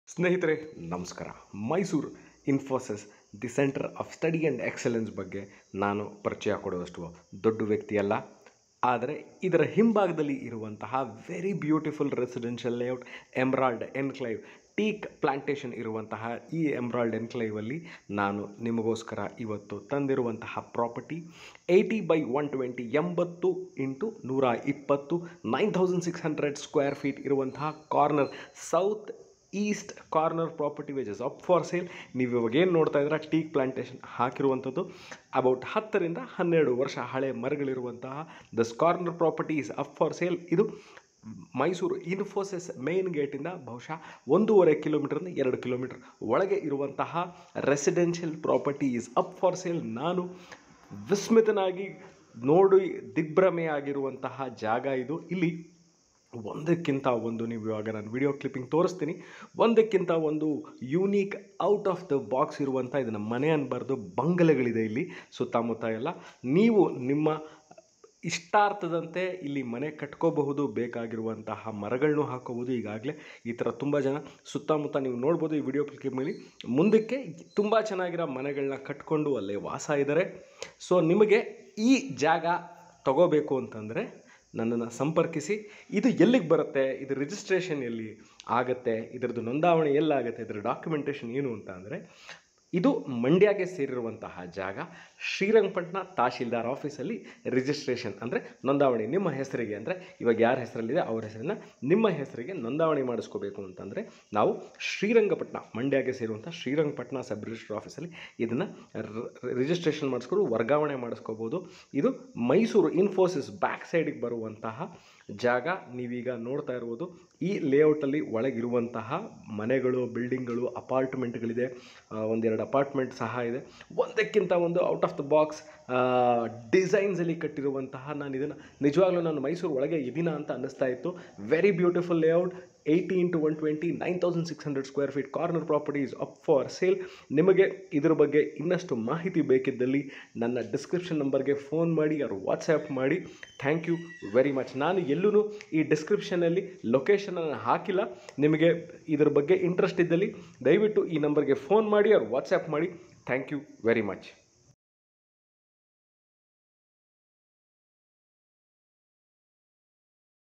ಸ್ನೇಹಿತರೆ ನಮಸ್ಕಾರ Mysuru Infosys the centre of study and excellence ಬಗ್ಗೆ ನಾನು ಪರಿಚಯ ಕೊಡುವಷ್ಟು ದೊಡ್ಡ ವ್ಯಕ್ತಿಯಲ್ಲ ಆದರೆ ಇದರ ಹಿಂಭಾಗದಲ್ಲಿ ಇರುವಂತಹ very beautiful residential layout emerald enclave teak plantation ಇರುವಂತಹ ಈ ಎಮ್ರಾಲ್ಡ್ ಎನ್ಕ್ಲೈವಲ್ಲಿ ನಾನು ನಿಮಗೋಸ್ಕರ ಇವತ್ತು ತಂದಿರುವಂತಹ property eighty by one twenty ಎಂಬತ್ತು ಇಂಟು ನೂರ ಇಪ್ಪತ್ತು nine thousand six hundred square feet ಇರುವಂತಹ corner south east corner property wages up for sale ನೀವು ಇವಾಗ ಏನು ನೋಡ್ತಾ ಇದ್ದೀರಾ ಟೀಕ್ ಪ್ಲಾಂಟೇಶನ್ ಹಾಕಿರುವಂಥದ್ದು ಅಬೌಟ್ ಹತ್ತರಿಂದ ಹನ್ನೆರಡು ವರ್ಷ ಹಳೆ ಮರಗಳಿರುವಂತಹ this corner property is up for sale ಇದು ಮೈಸೂರು ಇನ್ಫೋಸಿಸ್ ಮೇನ್ ಗೇಟಿಂದ ಬಹುಶಃ ಒಂದೂವರೆ ಕಿಲೋಮೀಟರ್ನ ಎರಡು ಕಿಲೋಮೀಟರ್ ಒಳಗೆ ಇರುವಂತಹ residential property is up for sale ನಾನು ವಿಸ್ಮಿತನಾಗಿ ನೋಡಿ ದಿಗ್ಭ್ರಮೆಯಾಗಿರುವಂತಹ ಜಾಗ ಇದು ಇಲ್ಲಿ ಒಂದಕ್ಕಿಂತ ಒಂದು ನೀವು ಇವಾಗ ನಾನು ವಿಡಿಯೋ ಕ್ಲಿಪ್ಪಿಂಗ್ ತೋರಿಸ್ತೀನಿ ಒಂದಕ್ಕಿಂತ ಒಂದು unique out of the box ಇರುವಂಥ ಇದನ್ನು ಮನೆ ಅನ್ಬಾರ್ದು ಬಂಗಲೆಗಳಿದೆ ಇಲ್ಲಿ ಸುತ್ತಮುತ್ತ ಎಲ್ಲ ನೀವು ನಿಮ್ಮ ಇಷ್ಟಾರ್ಥದಂತೆ ಇಲ್ಲಿ ಮನೆ ಕಟ್ಕೋಬಹುದು ಬೇಕಾಗಿರುವಂತಹ ಮರಗಳನ್ನೂ ಹಾಕೋಬೋದು ಈಗಾಗಲೇ ಈ ಥರ ತುಂಬ ಜನ ಸುತ್ತಮುತ್ತ ನೀವು ನೋಡ್ಬೋದು ಈ ವಿಡಿಯೋ ಕ್ಲಿಪ್ ಮೇಲೆ ಮುಂದಕ್ಕೆ ತುಂಬ ಚೆನ್ನಾಗಿರೋ ಮನೆಗಳನ್ನ ಕಟ್ಕೊಂಡು ಅಲ್ಲೇ ವಾಸ ಇದ್ದಾರೆ ಸೊ ನಿಮಗೆ ಈ ಜಾಗ ತಗೋಬೇಕು ಅಂತಂದರೆ ನನ್ನನ್ನು ಸಂಪರ್ಕಿಸಿ ಇದು ಎಲ್ಲಿಗೆ ಬರುತ್ತೆ ಇದು ರಿಜಿಸ್ಟ್ರೇಷನ್ ಎಲ್ಲಿ ಆಗುತ್ತೆ ಇದರದ್ದು ನೋಂದಾವಣಿ ಎಲ್ಲಾಗುತ್ತೆ ಇದರ ಡಾಕ್ಯುಮೆಂಟೇಷನ್ ಏನು ಅಂತ ಅಂದರೆ ಇದು ಮಂಡ್ಯಗೆ ಸೇರಿರುವಂತಹ ಜಾಗ ಶ್ರೀರಂಗಪಟ್ಟಣ ತಹಶೀಲ್ದಾರ್ ಆಫೀಸಲ್ಲಿ ರಿಜಿಸ್ಟ್ರೇಷನ್ ಅಂದರೆ ನೋಂದಾವಣಿ ನಿಮ್ಮ ಹೆಸರಿಗೆ ಅಂದರೆ ಇವಾಗ ಯಾರ ಹೆಸರಲ್ಲಿದೆ ಅವ್ರ ಹೆಸರನ್ನು ನಿಮ್ಮ ಹೆಸರಿಗೆ ನೋಂದಾವಣಿ ಮಾಡಿಸ್ಕೋಬೇಕು ಅಂತಂದರೆ ನಾವು ಶ್ರೀರಂಗಪಟ್ಟಣ ಮಂಡ್ಯಗೆ ಸೇರುವಂಥ ಶ್ರೀರಂಗಪಟ್ಟಣ ಸಬ್ ರಿಜಿಸ್ಟರ್ ಆಫೀಸಲ್ಲಿ ಇದನ್ನು ರಿಜಿಸ್ಟ್ರೇಷನ್ ಮಾಡಿಸ್ಕೊಂಡು ವರ್ಗಾವಣೆ ಮಾಡಿಸ್ಕೋಬೋದು ಇದು ಮೈಸೂರು ಇನ್ಫೋಸಿಸ್ ಬ್ಯಾಕ್ ಸೈಡಿಗೆ ಬರುವಂತಹ ಜಾಗ ನೀವೀಗ ನೋಡ್ತಾ ಇರ್ಬೋದು ಈ ಲೇಔಟಲ್ಲಿ ಒಳಗಿರುವಂತಹ ಮನೆಗಳು ಬಿಲ್ಡಿಂಗ್ಗಳು ಅಪಾರ್ಟ್ಮೆಂಟ್ಗಳಿದೆ ಒಂದೆರಡು ಅಪಾರ್ಟ್ಮೆಂಟ್ ಸಹ ಇದೆ ಒಂದಕ್ಕಿಂತ ಒಂದು ಔಟ್ ಆಫ್ ದ ಬಾಕ್ಸ್ ಡಿಸೈನ್ಸಲ್ಲಿ ಕಟ್ಟಿರುವಂತಹ ನಾನು ಇದನ್ನು ನಿಜವಾಗ್ಲೂ ನಾನು ಮೈಸೂರು ಒಳಗೆ ಇದೀನ ಅಂತ ಅನ್ನಿಸ್ತಾ ಇತ್ತು very beautiful layout eighty into one twenty nine thousand six hundred square feet corner properties up for sale ನಿಮಗೆ ಇದ್ರ ಬಗ್ಗೆ ಇನ್ನಷ್ಟು ಮಾಹಿತಿ ಬೇಕಿದ್ದಲ್ಲಿ ನನ್ನ ಡಿಸ್ಕ್ರಿಪ್ಷನ್ ನಂಬರ್ಗೆ ಫೋನ್ ಮಾಡಿ ಅವ್ರು ವಾಟ್ಸ್ಯಾಪ್ ಮಾಡಿ ಥ್ಯಾಂಕ್ ಯು ವೆರಿ ಮಚ್ ನಾನು ಎಲ್ಲೂ ಈ ಡಿಸ್ಕ್ರಿಪ್ಷನಲ್ಲಿ ಲೊಕೇಶನನ್ನು ಹಾಕಿಲ್ಲ ನಿಮಗೆ ಇದ್ರ ಬಗ್ಗೆ ಇಂಟ್ರೆಸ್ಟ್ ಇದ್ದಲ್ಲಿ ದಯವಿಟ್ಟು ಈ ನಂಬರ್ಗೆ ಫೋನ್ ಮಾಡಿ ಅವ್ರು ವಾಟ್ಸ್ಯಾಪ್ ಮಾಡಿ ಥ್ಯಾಂಕ್ ಯು ವೆರಿ ಮಚ್